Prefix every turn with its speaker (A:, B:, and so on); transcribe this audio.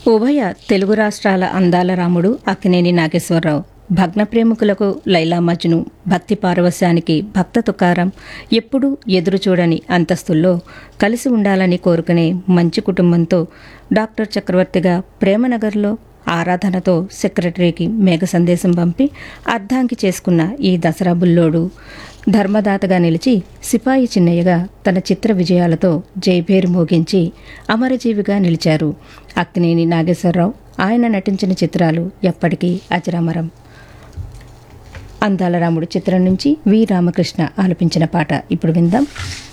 A: ఉభయ తెలుగు రాష్ట్రాల అందాల రాముడు అక్కినేని నాగేశ్వరరావు భగ్న ప్రేమికులకు లైలా మజ్ను భక్తి పారవస్యానికి భక్త తుకారం ఎప్పుడూ ఎదురు చూడని అంతస్తుల్లో కలిసి ఉండాలని కోరుకునే మంచి కుటుంబంతో డాక్టర్ చక్రవర్తిగా ప్రేమనగర్లో ఆరాధనతో సెక్రటరీకి మేఘ సందేశం పంపి అర్ధాంకి చేసుకున్న ఈ దసరా బుల్లోడు ధర్మదాతగా నిలిచి సిపాయి చిన్నయ్యగా తన చిత్ర విజయాలతో జైభేరు మోగించి అమరజీవిగా నిలిచారు అక్కినేని నాగేశ్వరరావు ఆయన నటించిన చిత్రాలు ఎప్పటికీ అజరామరం అందాల రాముడు చిత్రం నుంచి వి రామకృష్ణ ఆలపించిన పాట ఇప్పుడు విందాం